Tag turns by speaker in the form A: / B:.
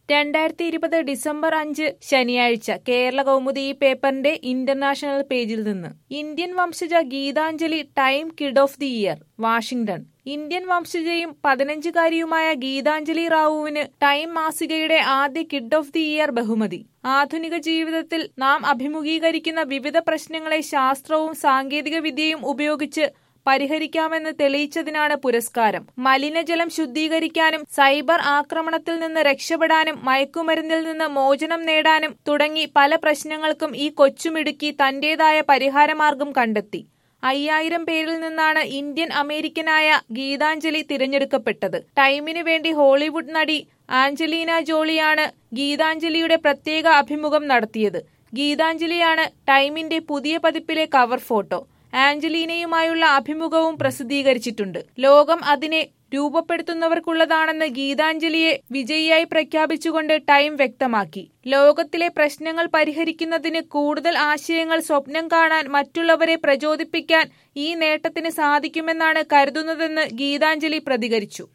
A: രണ്ടായിരത്തി ഇരുപത് ഡിസംബർ അഞ്ച് ശനിയാഴ്ച കേരള കൗമുദി ഈ പേപ്പറിന്റെ ഇന്റർനാഷണൽ പേജിൽ നിന്ന് ഇന്ത്യൻ വംശജ Gitanjali Time kid of the year Washington Indian വംശജയും പതിനഞ്ചുകാരിയുമായ ഗീതാഞ്ജലി റാവുവിന് ടൈം മാസികയുടെ ആദ്യ കിഡ് ഓഫ് ദി ഇയർ ബഹുമതി ആധുനിക ജീവിതത്തിൽ നാം അഭിമുഖീകരിക്കുന്ന വിവിധ പ്രശ്നങ്ങളെ ശാസ്ത്രവും സാങ്കേതിക വിദ്യയും ഉപയോഗിച്ച് പരിഹരിക്കാമെന്ന് തെളിയിച്ചതിനാണ് പുരസ്കാരം മലിനജലം ശുദ്ധീകരിക്കാനും സൈബർ ആക്രമണത്തിൽ നിന്ന് രക്ഷപ്പെടാനും മയക്കുമരുന്നിൽ നിന്ന് മോചനം നേടാനും തുടങ്ങി പല പ്രശ്നങ്ങൾക്കും ഈ കൊച്ചുമിടുക്കി തന്റേതായ പരിഹാരമാർഗം കണ്ടെത്തി അയ്യായിരം പേരിൽ നിന്നാണ് ഇന്ത്യൻ അമേരിക്കനായ ഗീതാഞ്ജലി തിരഞ്ഞെടുക്കപ്പെട്ടത് ടൈമിന് വേണ്ടി ഹോളിവുഡ് നടി ആഞ്ചലീന ജോളിയാണ് ഗീതാഞ്ജലിയുടെ പ്രത്യേക അഭിമുഖം നടത്തിയത് ഗീതാഞ്ജലിയാണ് ടൈമിന്റെ പുതിയ പതിപ്പിലെ കവർ ഫോട്ടോ ആഞ്ചലീനയുമായുള്ള അഭിമുഖവും പ്രസിദ്ധീകരിച്ചിട്ടുണ്ട് ലോകം അതിനെ രൂപപ്പെടുത്തുന്നവർക്കുള്ളതാണെന്ന് ഗീതാഞ്ജലിയെ വിജയിയായി പ്രഖ്യാപിച്ചുകൊണ്ട് ടൈം വ്യക്തമാക്കി ലോകത്തിലെ പ്രശ്നങ്ങൾ പരിഹരിക്കുന്നതിന് കൂടുതൽ ആശയങ്ങൾ സ്വപ്നം കാണാൻ മറ്റുള്ളവരെ പ്രചോദിപ്പിക്കാൻ ഈ നേട്ടത്തിന് സാധിക്കുമെന്നാണ് കരുതുന്നതെന്ന് ഗീതാഞ്ജലി പ്രതികരിച്ചു